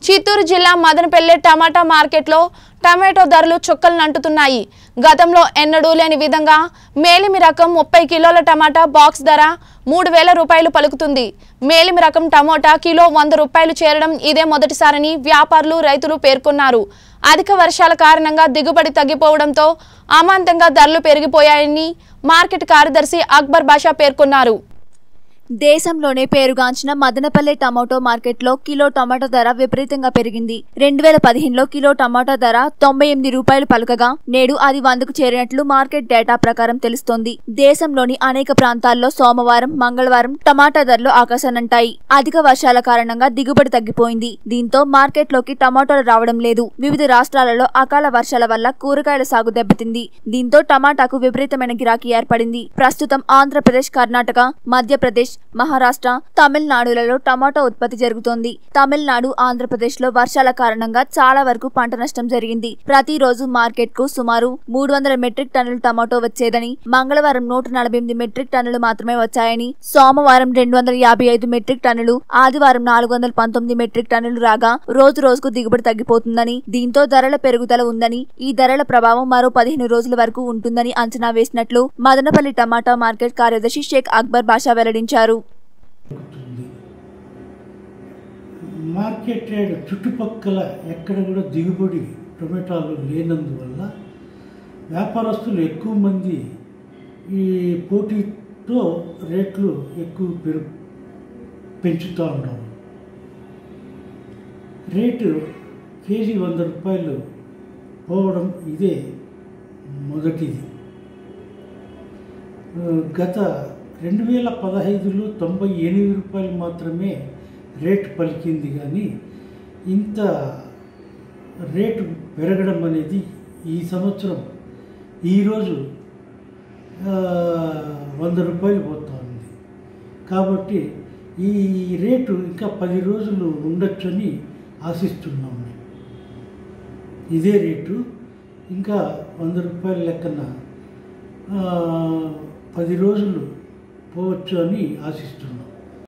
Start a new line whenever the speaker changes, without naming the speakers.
చిత్తూరు జిల్లా మదనపల్లె టమాటా మార్కెట్లో టమాటో ధరలు చుక్కలు నంటుతున్నాయి గతంలో ఎన్నడూ లేని విధంగా మేలిమి రకం ముప్పై కిలోల టమాటా బాక్స్ ధర మూడు వేల రూపాయలు పలుకుతుంది మేలిమి రకం టమోటా కిలో వంద రూపాయలు చేరడం ఇదే మొదటిసారని వ్యాపారులు రైతులు పేర్కొన్నారు అధిక వర్షాల కారణంగా దిగుబడి తగ్గిపోవడంతో అమాంతంగా ధరలు పెరిగిపోయాయని మార్కెట్ కార్యదర్శి అక్బర్ బాషా పేర్కొన్నారు
దేశంలోనే పేరుగాంచిన మదనపల్లె టమాటో మార్కెట్లో కిలో టమాటో ధర విపరీతంగా పెరిగింది రెండు వేల పదిహేనులో కిలో టమాటో ధర తొంభై ఎనిమిది రూపాయలు పలకగా నేడు అది వందకు చేరినట్లు మార్కెట్ డేటా ప్రకారం తెలుస్తోంది దేశంలోని అనేక ప్రాంతాల్లో సోమవారం మంగళవారం టమాటా ధరలు ఆకాశానంటాయి అధిక వర్షాల కారణంగా దిగుబడి తగ్గిపోయింది దీంతో మార్కెట్లోకి టమాటోలు రావడం లేదు వివిధ రాష్ట్రాలలో అకాల వర్షాల వల్ల కూరగాయల సాగు దెబ్బతింది దీంతో టమాటాకు విపరీతమైన గిరాకీ ఏర్పడింది ప్రస్తుతం ఆంధ్రప్రదేశ్ కర్ణాటక మధ్యప్రదేశ్ మహారాష్ట్ర తమిళనాడులలో టమాటో ఉత్పత్తి జరుగుతోంది తమిళనాడు ఆంధ్రప్రదేశ్ లో వర్షాల కారణంగా చాలా వరకు పంట నష్టం జరిగింది ప్రతిరోజు మార్కెట్ కు సుమారు మూడు వందల మెట్రిక్ టన్నులు టమాటో వచ్చేదని మంగళవారం నూట నలభై ఎనిమిది మెట్రిక్ టన్నులు మాత్రమే వచ్చాయని సోమవారం రెండు వందల యాభై ఐదు మెట్రిక్ టన్నులు ఆదివారం నాలుగు వందల పంతొమ్మిది మెట్రిక్ టన్నులు రాగా రోజు రోజుకు దిగుబడి తగ్గిపోతుందని దీంతో ధరల పెరుగుదల ఉందని ఈ ధరల ప్రభావం మరో పదిహేను రోజుల వరకు ఉంటుందని అంచనా వేసినట్లు మదనపల్లి టమాటా మార్కెట్ కార్యదర్శి షేక్ అక్బర్ బాషా వెల్లడించారు
దొరుకుతుంది మార్కెట్ రేట్ చుట్టుపక్కల ఎక్కడ కూడా దిగుబడి టొమాటోలు లేనందువల్ల వ్యాపారస్తులు ఎక్కువ మంది ఈ పోటీతో రేట్లు ఎక్కువ పెరు పెంచుతూ ఉండడం రేటు కేజీ వంద రూపాయలు పోవడం ఇదే మొదటిది ఆ, గత రెండు వేల పదహైదులో తొంభై ఎనిమిది రూపాయలు మాత్రమే రేటు పలికింది కానీ ఇంత రేటు పెరగడం అనేది ఈ సంవత్సరం ఈరోజు ఆ, వంద రూపాయలు పోతా ఉంది కాబట్టి ఈ రేటు ఇంకా పది రోజులు ఉండొచ్చని ఆశిస్తున్నాము ఇదే రేటు ఇంకా వంద రూపాయల లెక్కన ఆ, పది రోజులు పోవచ్చు అని ఆశిస్తున్నాం